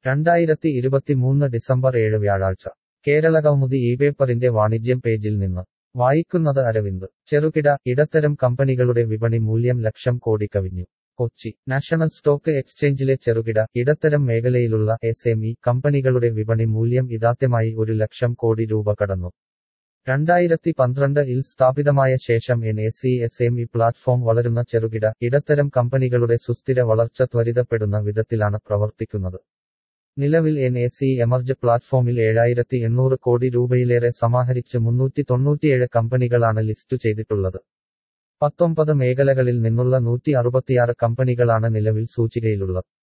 രണ്ടായിരത്തി ഇരുപത്തിമൂന്ന് ഡിസംബർ ഏഴ് വ്യാഴാഴ്ച കേരളകൗമുദി ഈ പേപ്പറിന്റെ വാണിജ്യം പേജിൽ നിന്ന് വായിക്കുന്നത് അരവിന്ദ് ചെറുകിട ഇടത്തരം കമ്പനികളുടെ വിപണി മൂല്യം ലക്ഷം കോടി കവിഞ്ഞു കൊച്ചി നാഷണൽ സ്റ്റോക്ക് എക്സ്ചേഞ്ചിലെ ചെറുകിട ഇടത്തരം മേഖലയിലുള്ള എസ് എം ഇ കമ്പനികളുടെ വിപണി മൂല്യം ഇതാദ്യമായി ഒരു ലക്ഷം കോടി രൂപ കടന്നു രണ്ടായിരത്തി പന്ത്രണ്ട് ഇൽ സ്ഥാപിതമായ ശേഷം N S C S M E platform വളരുന്ന ചെറുകിട ഇടത്തരം കമ്പനികളുടെ സുസ്ഥിര വളർച്ച ത്വരിതപ്പെടുന്ന വിധത്തിലാണ് പ്രവർത്തിക്കുന്നത് നിലവിൽ എൻ എ സി എമർജ് പ്ലാറ്റ്ഫോമിൽ ഏഴായിരത്തി എണ്ണൂറ് കോടി രൂപയിലേറെ സമാഹരിച്ച് മുന്നൂറ്റി തൊണ്ണൂറ്റിയേഴ് കമ്പനികളാണ് ലിസ്റ്റു ചെയ്തിട്ടുള്ളത് പത്തൊമ്പത് മേഖലകളിൽ നിന്നുള്ള നൂറ്റി അറുപത്തിയാറ് കമ്പനികളാണ് നിലവിൽ സൂചികയിലുള്ളത്